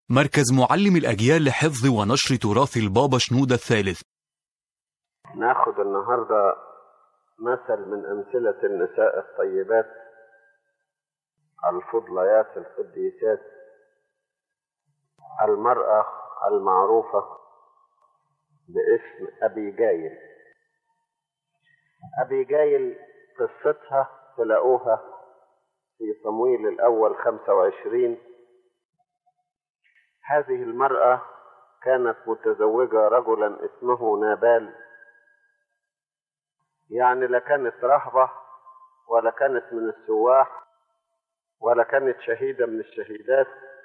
مركز معلم الأجيال لحفظ ونشر تراث البابا شنودة الثالث ناخد النهاردة مثل من أمثلة النساء الطيبات الفضليات القديسات المرأة المعروفة باسم أبي جايل أبي جايل قصتها تلاقوها في صمويل الأول 25 هذه المرأة كانت متزوجة رجلا اسمه نابال يعني لا كانت رهبة ولا كانت من السواح ولا كانت شهيدة من الشهيدات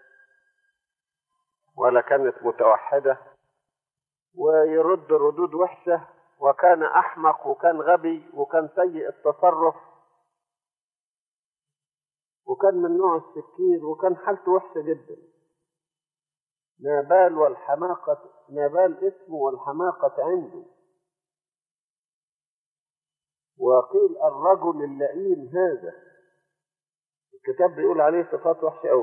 ولا كانت متوحدة ويرد ردود وحشة وكان أحمق وكان غبي وكان سيء التصرف وكان من نوع السكير وكان حالته وحشة جدا نابال والحماقة نابال اسمه والحماقة عنده وقيل الرجل اللئيم هذا الكتاب بيقول عليه صفات وحشة أوي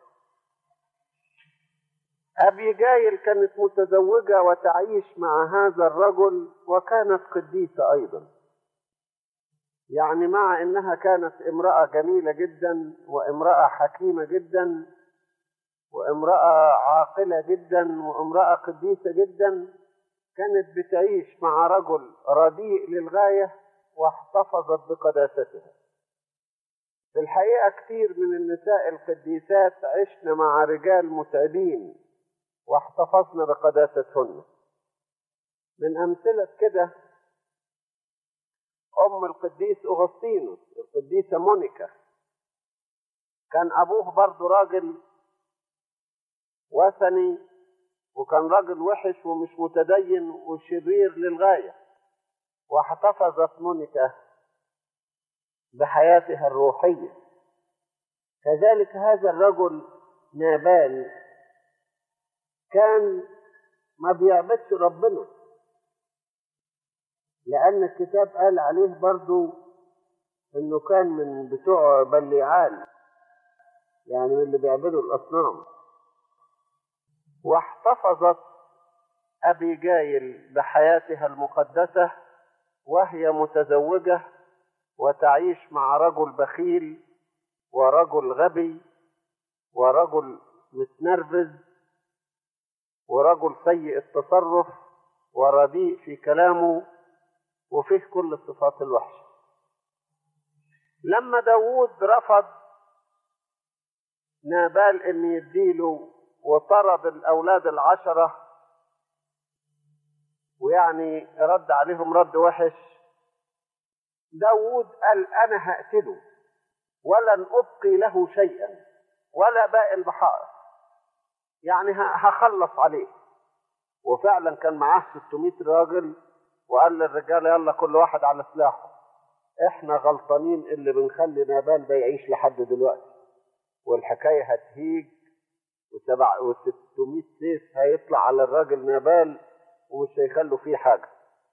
أبي جايل كانت متزوجة وتعيش مع هذا الرجل وكانت قديسة أيضا يعني مع أنها كانت امرأة جميلة جدا وامرأة حكيمة جدا وامرأة عاقلة جدا وامرأة قديسة جدا كانت بتعيش مع رجل رديء للغاية واحتفظت بقداستها في الحقيقة كثير من النساء القديسات عشن مع رجال متعبين واحتفظن بقداستهن من أمثلة كده أم القديس أغسطينوس القديسة مونيكا كان أبوه برضه راجل وثني وكان راجل وحش ومش متدين وشرير للغاية واحتفظت مونيكا بحياتها الروحية كذلك هذا الرجل نابال كان ما بيعبدش ربنا لأن الكتاب قال عليه برضو إنه كان من بتوع بليعال يعني من اللي بيعبدوا الأصنام واحتفظت أبي جايل بحياتها المقدسة وهي متزوجة وتعيش مع رجل بخيل ورجل غبي ورجل متنرفز ورجل سيء التصرف ورديء في كلامه وفيه كل الصفات الوحشة لما داود رفض نابال ان يديله وطرد الاولاد العشرة ويعني رد عليهم رد وحش داود قال انا هقتله ولن ابقي له شيئا ولا باقي البحائر يعني هخلص عليه وفعلا كان معاه 600 راجل وقال للرجال يلا كل واحد على سلاحه احنا غلطانين اللي بنخلي نابال ده يعيش لحد دلوقتي والحكايه هتهيج وسبع و600 سيف هيطلع على الراجل نابال ومش هيخلوا فيه حاجه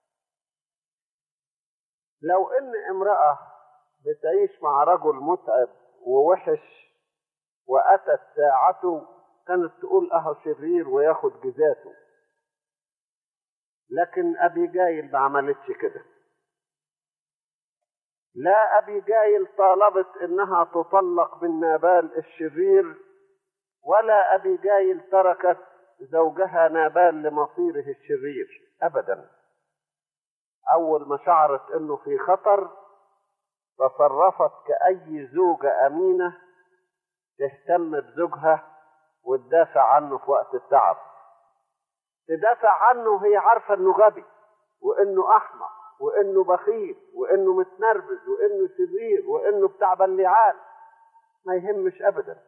لو ان امراه بتعيش مع رجل متعب ووحش واتت ساعته كانت تقول اهو شرير وياخد جزاته لكن ابي جايل ما عملتش كده لا ابي جايل طالبت انها تطلق من نابال الشرير ولا ابي جايل تركت زوجها نابال لمصيره الشرير ابدا اول ما شعرت انه في خطر تصرفت كاي زوجه امينه تهتم بزوجها وتدافع عنه في وقت التعب تدافع عنه وهي عارفه انه غبي وانه احمق وانه بخيل وانه متنرفز وانه شرير وانه بتاع بليعان ما يهمش ابدا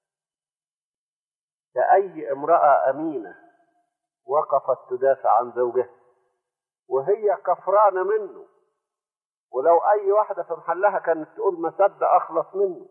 كأي امرأة أمينة وقفت تدافع عن زوجها وهي كفرانة منه ولو أي واحدة في محلها كانت تقول ما صدق أخلص منه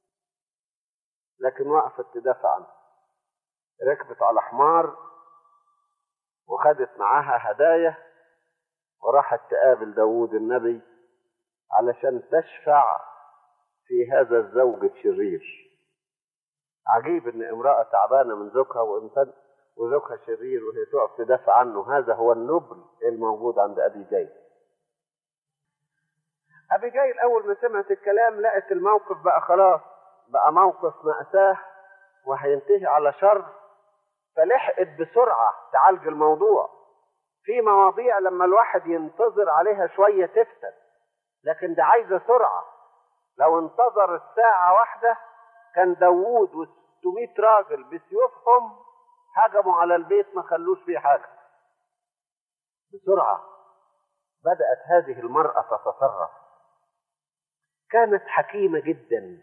لكن وقفت تدافع عنه ركبت على حمار وخدت معاها هدايا وراحت تقابل داوود النبي علشان تشفع في هذا الزوج الشرير عجيب ان امرأة تعبانة من زوجها وانسان وزوجها شرير وهي تقف تدافع عنه هذا هو النبل الموجود عند ابي جاي ابي جاي الاول ما سمعت الكلام لقت الموقف بقى خلاص بقى موقف مأساة وهينتهي على شر فلحقت بسرعة تعالج الموضوع في مواضيع لما الواحد ينتظر عليها شوية تفسد لكن ده عايزة سرعة لو انتظر الساعة واحدة كان داوود و600 راجل بسيوفهم هجموا على البيت ما خلوش فيه حاجة بسرعة بدأت هذه المرأة تتصرف كانت حكيمة جدا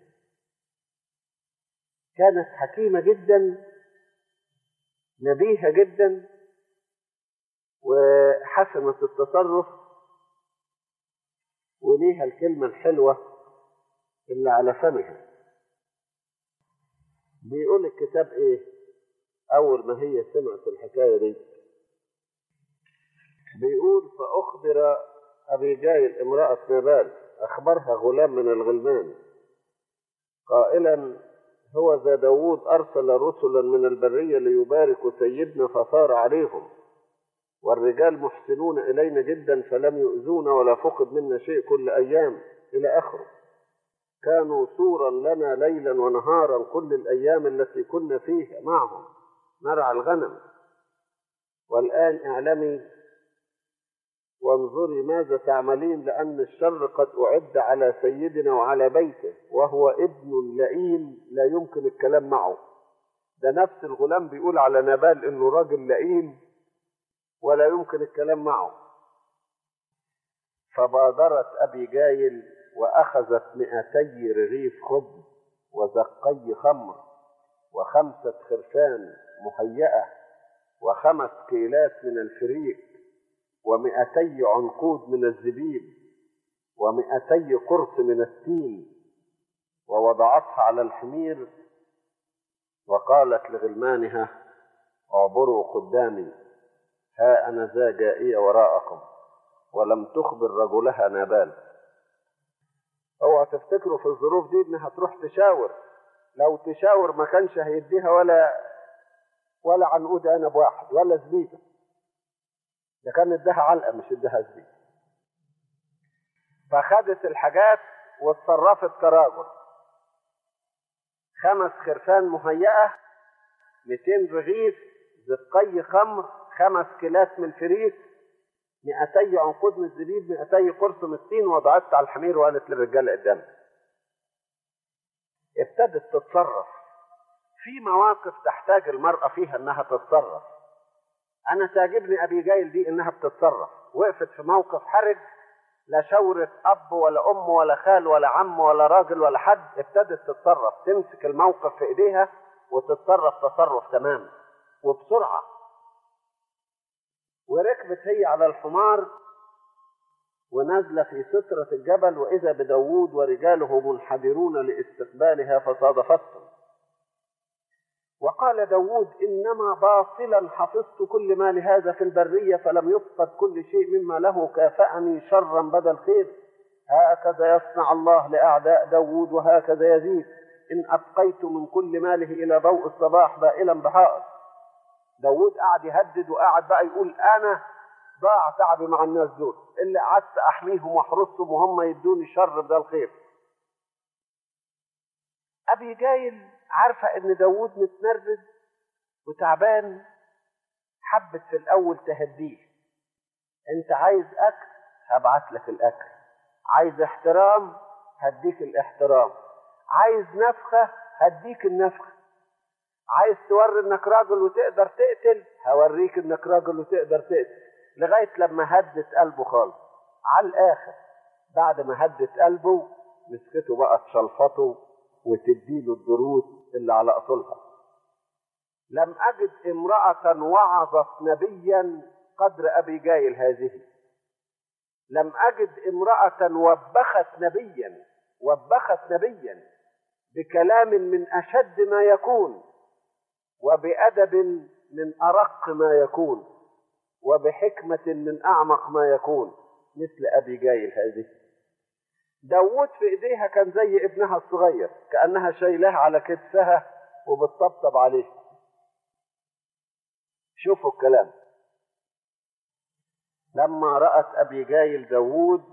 كانت حكيمة جدا نبيهة جدا وحسنت التصرف وليها الكلمة الحلوة اللي على فمها بيقول الكتاب ايه اول ما هي سمعت الحكاية دي بيقول فاخبر ابي جايل امرأة نبال اخبرها غلام من الغلمان قائلا هو ذا داود أرسل رسلا من البرية ليباركوا سيدنا فثار عليهم والرجال محسنون إلينا جدا فلم يؤذونا ولا فقد منا شيء كل أيام إلى آخره كانوا سورا لنا ليلا ونهارا كل الأيام التي كنا فيها معهم نرعى الغنم والآن اعلمي وانظري ماذا تعملين لأن الشر قد أعد على سيدنا وعلى بيته وهو ابن لئيم لا يمكن الكلام معه ده نفس الغلام بيقول على نبال انه راجل لئيم ولا يمكن الكلام معه فبادرت أبي جايل وأخذت مئتي رغيف خبز وزقي خمر وخمسة خرفان مهيئة وخمس كيلات من الفريق ومئتي عنقود من الزبيب ومئتي قرص من التين ووضعتها على الحمير وقالت لغلمانها اعبروا قدامي ها أنا ذا جائية وراءكم ولم تخبر رجلها نابال اوعى تفتكروا في الظروف دي انها تروح تشاور لو تشاور ما كانش هيديها ولا ولا عنقود عنب واحد ولا زبيبه ده كان اداها علقه مش اداها زبيبه فخدت الحاجات واتصرفت كراجل خمس خرفان مهيئه 200 رغيف زقي خمر خمس كيلات من الفريك 200 عنقود من الزبيب 200 قرص من التين وضعتها على الحمير وقالت للرجال قدامها ابتدت تتصرف في مواقف تحتاج المرأة فيها انها تتصرف انا تعجبني ابي جايل دي انها بتتصرف وقفت في موقف حرج لا شورت اب ولا ام ولا خال ولا عم ولا راجل ولا حد ابتدت تتصرف تمسك الموقف في ايديها وتتصرف تصرف تمام وبسرعه وركبت هي على الحمار ونازلة في سترة الجبل وإذا بداود ورجاله منحدرون لاستقبالها فصادفتهم وقال داود إنما باطلا حفظت كل ما لهذا في البرية فلم يفقد كل شيء مما له كافأني شرا بدل خير هكذا يصنع الله لأعداء داود وهكذا يزيد إن أبقيت من كل ماله إلى ضوء الصباح بائلا بحائط داود قعد يهدد وقعد بقى يقول انا ضاع تعبي مع الناس دول اللي قعدت احميهم واحرسهم وهم يدوني شر بدل خير ابي جايل عارفه ان داود متنرفز وتعبان حبت في الاول تهديه انت عايز اكل هبعت لك الاكل عايز احترام هديك الاحترام عايز نفخه هديك النفخه عايز توري انك راجل وتقدر تقتل هوريك انك راجل وتقدر تقتل لغايه لما هدت قلبه خالص على الاخر بعد ما هدت قلبه مسكته بقى تشلفطه وتديله الدروس اللي على اصولها لم اجد امراه وعظت نبيا قدر ابي جايل هذه لم اجد امراه وبخت نبيا وبخت نبيا بكلام من اشد ما يكون وبأدب من أرق ما يكون وبحكمة من أعمق ما يكون مثل أبي جايل هذه داود في إيديها كان زي ابنها الصغير كأنها شايلاه على كتفها وبتطبطب عليه شوفوا الكلام لما رأت أبي جايل داوود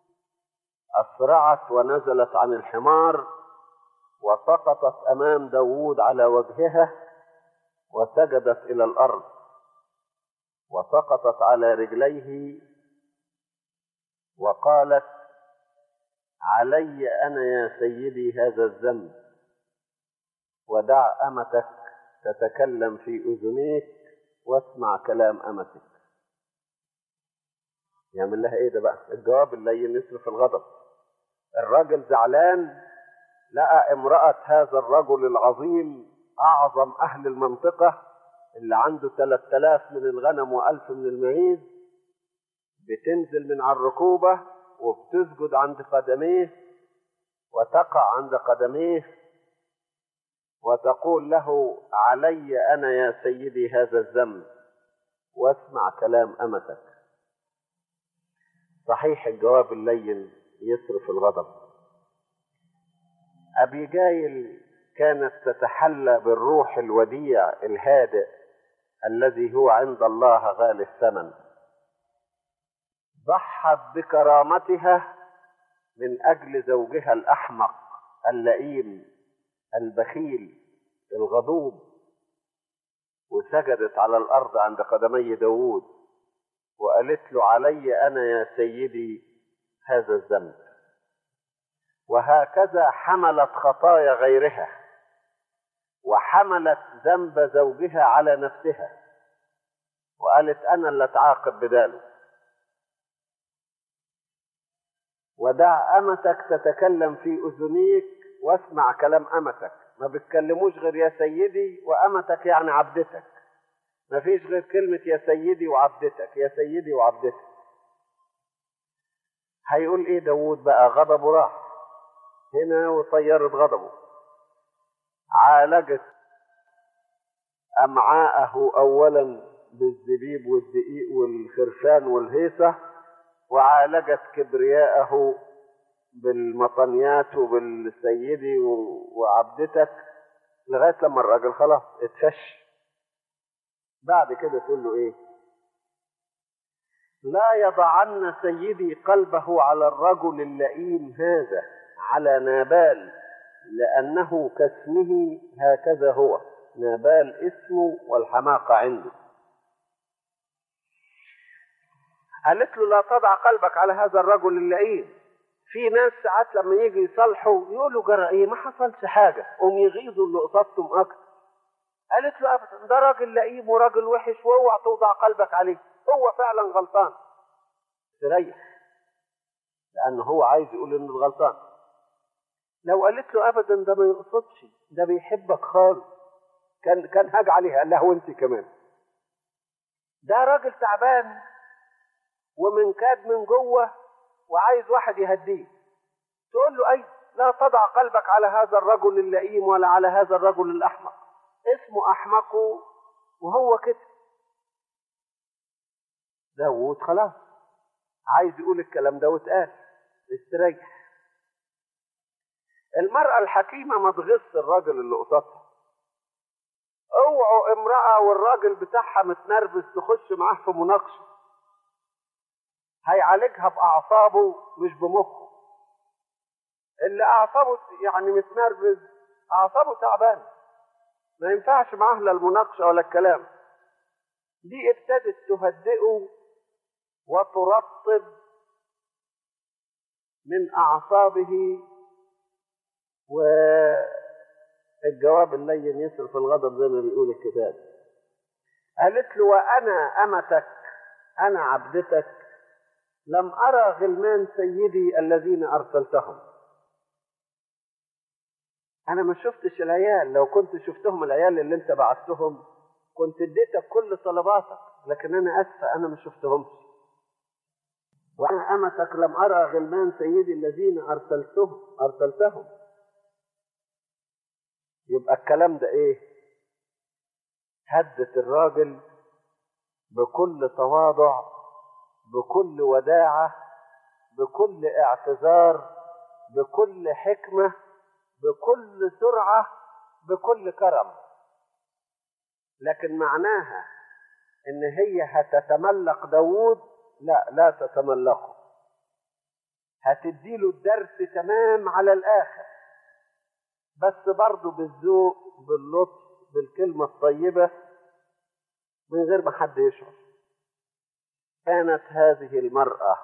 أسرعت ونزلت عن الحمار وسقطت أمام داوود على وجهها وسجدت إلى الأرض وسقطت على رجليه وقالت علي أنا يا سيدي هذا الذنب ودع أمتك تتكلم في أذنيك واسمع كلام أمتك يعمل لها ايه ده بقى الجواب اللين يصرف الغضب الراجل زعلان لقى امرأة هذا الرجل العظيم أعظم أهل المنطقة اللي عنده 3000 من الغنم وألف من المعيز بتنزل من على الركوبة وبتسجد عند قدميه وتقع عند قدميه وتقول له علي أنا يا سيدي هذا الذنب واسمع كلام أمتك صحيح الجواب اللين يصرف الغضب أبي جايل كانت تتحلى بالروح الوديع الهادئ الذي هو عند الله غالي الثمن ضحت بكرامتها من أجل زوجها الأحمق اللئيم البخيل الغضوب وسجدت على الأرض عند قدمي داوود وقالت له علي أنا يا سيدي هذا الذنب وهكذا حملت خطايا غيرها وحملت ذنب زوجها على نفسها وقالت أنا اللي أتعاقب بداله ودع أمتك تتكلم في أذنيك واسمع كلام أمتك ما بتكلموش غير يا سيدي وأمتك يعني عبدتك ما فيش غير كلمة يا سيدي وعبدتك يا سيدي وعبدتك هيقول ايه داوود بقى غضبه راح هنا وطيرت غضبه عالجت أمعاءه أولا بالزبيب والدقيق والخرفان والهيصة وعالجت كبرياءه بالمطنيات وبالسيدي وعبدتك لغاية لما الراجل خلاص اتفش بعد كده تقول له ايه لا يضعن سيدي قلبه على الرجل اللئيم هذا على نابال لأنه كاسمه هكذا هو نابال اسمه والحماقة عنده قالت له لا تضع قلبك على هذا الرجل اللئيم في ناس ساعات لما يجي يصالحوا يقولوا جرى ايه ما حصلش حاجه قوم يغيظوا اللي قصادهم اكتر قالت له ابدا ده راجل لئيم وراجل وحش واوعى توضع قلبك عليه هو فعلا غلطان تريح لان هو عايز يقول انه غلطان لو قالت له ابدا ده ما يقصدش ده بيحبك خالص كان كان هاج عليها قال لها وانت كمان ده راجل تعبان ومن كاد من جوه وعايز واحد يهديه تقول له اي لا تضع قلبك على هذا الرجل اللئيم ولا على هذا الرجل الاحمق اسمه احمق وهو كده داوود خلاص عايز يقول الكلام ده واتقال استريح المرأة الحكيمة ما تغص الراجل اللي قصادها اوعوا امرأة والراجل بتاعها متنرفز تخش معاه في مناقشة هيعالجها بأعصابه مش بمخه اللي أعصابه يعني متنرفز أعصابه تعبان ما ينفعش معاه لا المناقشة ولا الكلام دي ابتدت تهدئه وترطب من أعصابه والجواب اللين يصرف الغضب زي ما بيقول الكتاب قالت له وأنا أمتك أنا عبدتك لم أرى غلمان سيدي الذين أرسلتهم أنا ما شفتش العيال لو كنت شفتهم العيال اللي أنت بعثتهم كنت اديتك كل طلباتك لكن أنا أسفة أنا ما شفتهمش وأنا أمتك لم أرى غلمان سيدي الذين أرسلتهم أرسلتهم يبقى الكلام ده إيه؟ هدت الراجل بكل تواضع بكل وداعة بكل اعتذار بكل حكمة بكل سرعة بكل كرم لكن معناها ان هي هتتملق داوود لا لا تتملقه هتديله الدرس تمام على الاخر بس برضه بالذوق باللطف بالكلمة الطيبة من غير ما حد يشعر كانت هذه المرأة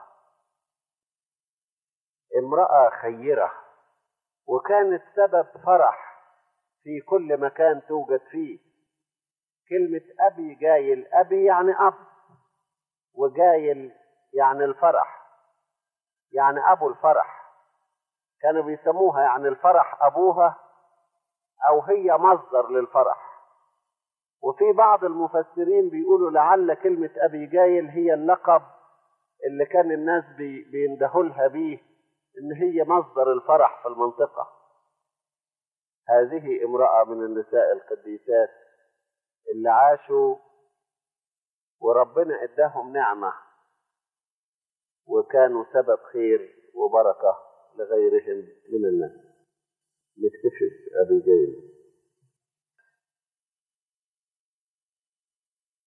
امرأة خيرة وكانت سبب فرح في كل مكان توجد فيه كلمة أبي جايل أبي يعني أب وجايل يعني الفرح يعني أبو الفرح كانوا بيسموها يعني الفرح أبوها أو هي مصدر للفرح وفي بعض المفسرين بيقولوا لعل كلمة أبي جايل هي اللقب اللي كان الناس بي بيندهوا لها بيه إن هي مصدر الفرح في المنطقة هذه امرأة من النساء القديسات اللي عاشوا وربنا اداهم نعمة وكانوا سبب خير وبركة لغيرهم من الناس نكتشف أبي جيل